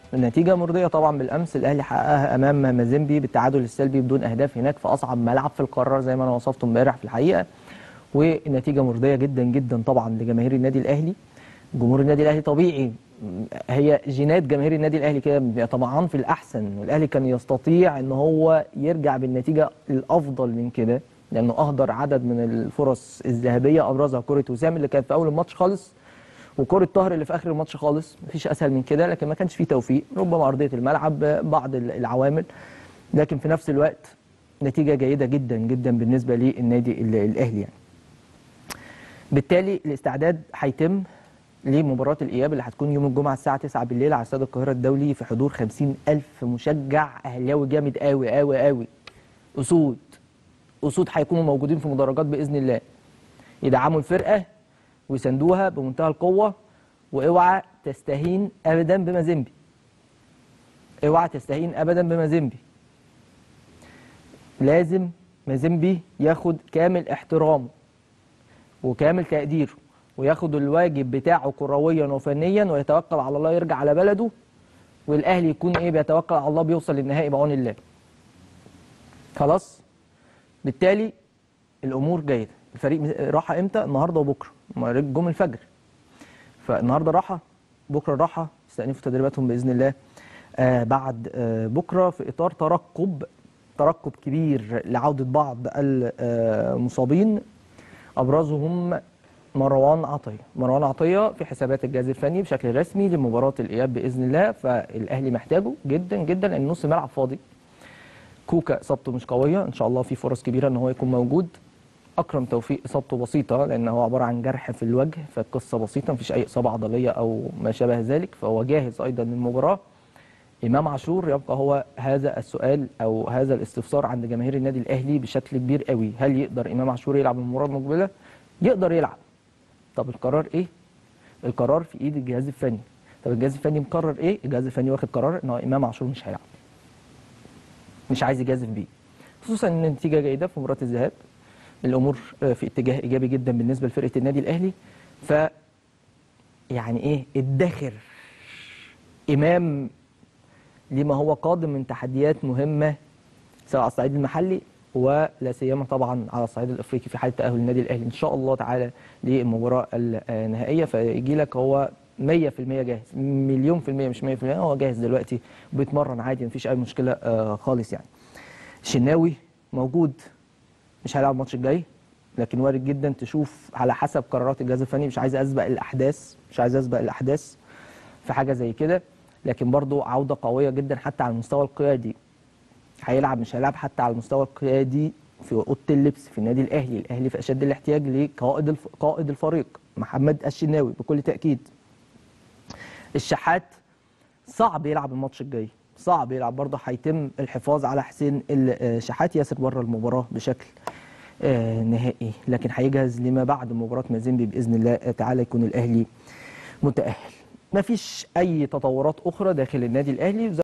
النتيجه مرضيه طبعا بالامس الاهلي حققها امام مازيمبي بالتعادل السلبي بدون اهداف هناك في اصعب ملعب في القاره زي ما انا وصفته امبارح في الحقيقه والنتيجه مرضيه جدا جدا طبعا لجماهير النادي الاهلي جمهور النادي الاهلي طبيعي هي جينات جماهير النادي الاهلي كده بيبقى طمعان في الاحسن والاهلي كان يستطيع ان هو يرجع بالنتيجه الافضل من كده لانه اهدر عدد من الفرص الذهبيه ابرزها كره وسام اللي كانت في اول الماتش خالص وكره طاهر اللي في اخر الماتش خالص مفيش اسهل من كده لكن ما كانش فيه توفيق ربما ارضيه الملعب بعض العوامل لكن في نفس الوقت نتيجه جيده جدا جدا بالنسبه للنادي الاهلي يعني بالتالي الاستعداد هيتم لمباراة الإياب اللي هتكون يوم الجمعة الساعة 9 بالليل على استاد القاهرة الدولي في حضور 50 ألف مشجع أهلاوي جامد قوي قوي قوي أسود أسود هيكونوا موجودين في مدرجات بإذن الله يدعموا الفرقة ويساندوها بمنتهى القوة واوعى تستهين أبدا بمازيمبي اوعى تستهين أبدا بمازيمبي لازم مازيمبي ياخد كامل احترامه وكامل تقديره وياخد الواجب بتاعه كرويا وفنيا ويتوكل على الله يرجع على بلده والاهلي يكون ايه بيتوكل على الله بيوصل للنهائي بعون الله خلاص بالتالي الامور جيده الفريق راحه امتى النهارده وبكره جم الفجر فالنهارده راحه بكره راحه يستأنفوا تدريباتهم باذن الله آه بعد آه بكره في اطار ترقب ترقب كبير لعوده بعض المصابين ابرزهم مروان عطيه مروان عطيه في حسابات الجهاز الفني بشكل رسمي لمباراه الاياب باذن الله فالاهلي محتاجه جدا جدا لان نص ملعب فاضي كوكا اصابته مش قويه ان شاء الله في فرص كبيره ان هو يكون موجود اكرم توفيق اصابته بسيطه لان هو عباره عن جرح في الوجه فالقصه بسيطه مفيش اي اصابه عضليه او ما شابه ذلك فهو جاهز ايضا للمباراه امام عاشور يبقى هو هذا السؤال او هذا الاستفسار عند جماهير النادي الاهلي بشكل كبير قوي هل يقدر امام عاشور يلعب المباراه المقبله يقدر يلعب طب القرار ايه القرار في ايد الجهاز الفني طب الجهاز الفني مقرر ايه الجهاز الفني واخد قرار ان هو امام عاشور مش هيلعب مش عايز يجازف بيه خصوصا ان النتيجه جيده في مباراه الذهاب الامور في اتجاه ايجابي جدا بالنسبه لفرقه النادي الاهلي ف يعني ايه ادخر امام لما هو قادم من تحديات مهمه سواء على الصعيد المحلي ولا سيما طبعا على الصعيد الافريقي في حاله تاهل النادي الاهلي ان شاء الله تعالى للمباراه النهائيه فيجي لك هو 100% جاهز مليون في المية مش 100% هو جاهز دلوقتي بيتمرن عادي مفيش اي مشكله خالص يعني شناوي موجود مش هيلعب الماتش الجاي لكن وارد جدا تشوف على حسب قرارات الجهاز الفني مش عايز اسبق الاحداث مش عايز اسبق الاحداث في حاجه زي كده لكن برضو عوده قويه جدا حتى على المستوى القيادي هيلعب مش هيلعب حتى على المستوى القيادي في اوضه اللبس في النادي الاهلي الاهلي في اشد الاحتياج لقائد الف... قائد الفريق محمد الشناوي بكل تاكيد الشحات صعب يلعب الماتش الجاي صعب يلعب برضه هيتم الحفاظ على حسين الشحات ياسر بره المباراه بشكل نهائي لكن هيجهز لما بعد مباراه مازيمبي باذن الله تعالى يكون الاهلي متاهل مفيش اي تطورات اخرى داخل النادي الاهلي